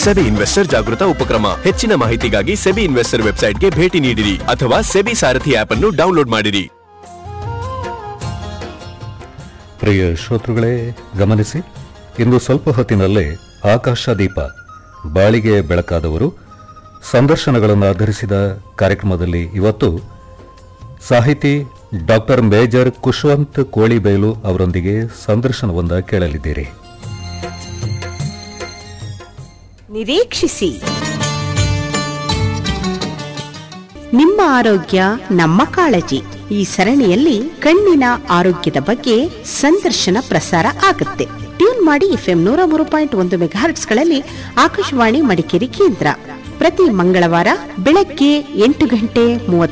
SEBI investor ಜಾಗೃತ ಉಪಕ್ರಮ ಹೆಚ್ಚಿನ ಮಾಹಿತಿಗಾಗಿ ಸೆಬಿ ಇನ್ವೆಸ್ಟರ್ ವೆಬ್ಸೈಟ್ಗೆ ಭೇಟಿ ನೀಡಿರಿ ಅಥವಾ ಸೆಬಿ ಸಾರಥಿ ಆಪ್ ಅನ್ನು ಡೌನ್ಲೋಡ್ ಮಾಡಿರಿ ಪ್ರಿಯ ಶ್ರೋತೃಗಳೇ ಗಮನಿಸಿ ಇಂದು ಸ್ವಲ್ಪ ಹೊತ್ತಿನಲ್ಲೇ ಆಕಾಶದೀಪ ಬಾಳಿಗೆ ಬೆಳಕಾದವರು ಸಂದರ್ಶನಗಳನ್ನು ಆಧರಿಸಿದ ಕಾರ್ಯಕ್ರಮದಲ್ಲಿ ಇವತ್ತು ಸಾಹಿತಿ ಡಾಕ್ಟರ್ ಮೇಜರ್ ಕುಶವಂತ್ ಕೋಳಿಬೈಲು ಅವರೊಂದಿಗೆ ಸಂದರ್ಶನವೊಂದ ಕೇಳಲಿದ್ದೀರಿ ನಿರೀಕ್ಷಿಸಿ ನಿಮ್ಮ ಆರೋಗ್ಯ ನಮ್ಮ ಕಾಳಜಿ ಈ ಸರಣಿಯಲ್ಲಿ ಕಣ್ಣಿನ ಆರೋಗ್ಯದ ಬಗ್ಗೆ ಸಂದರ್ಶನ ಪ್ರಸಾರ ಆಗುತ್ತೆ ಟ್ಯೂನ್ ಮಾಡಿ ಎಫ್ಎಂ ನೂರ ಮೂರು ಪಾಯಿಂಟ್ ಒಂದು ಮೆಗಾಹರ್ಟ್ಸ್ಗಳಲ್ಲಿ ಆಕಾಶವಾಣಿ ಮಡಿಕೇರಿ ಕೇಂದ್ರ ಪ್ರತಿ ಮಂಗಳವಾರ ಬೆಳಗ್ಗೆ ಎಂಟು ಗಂಟೆ ಮೂವತ್ತು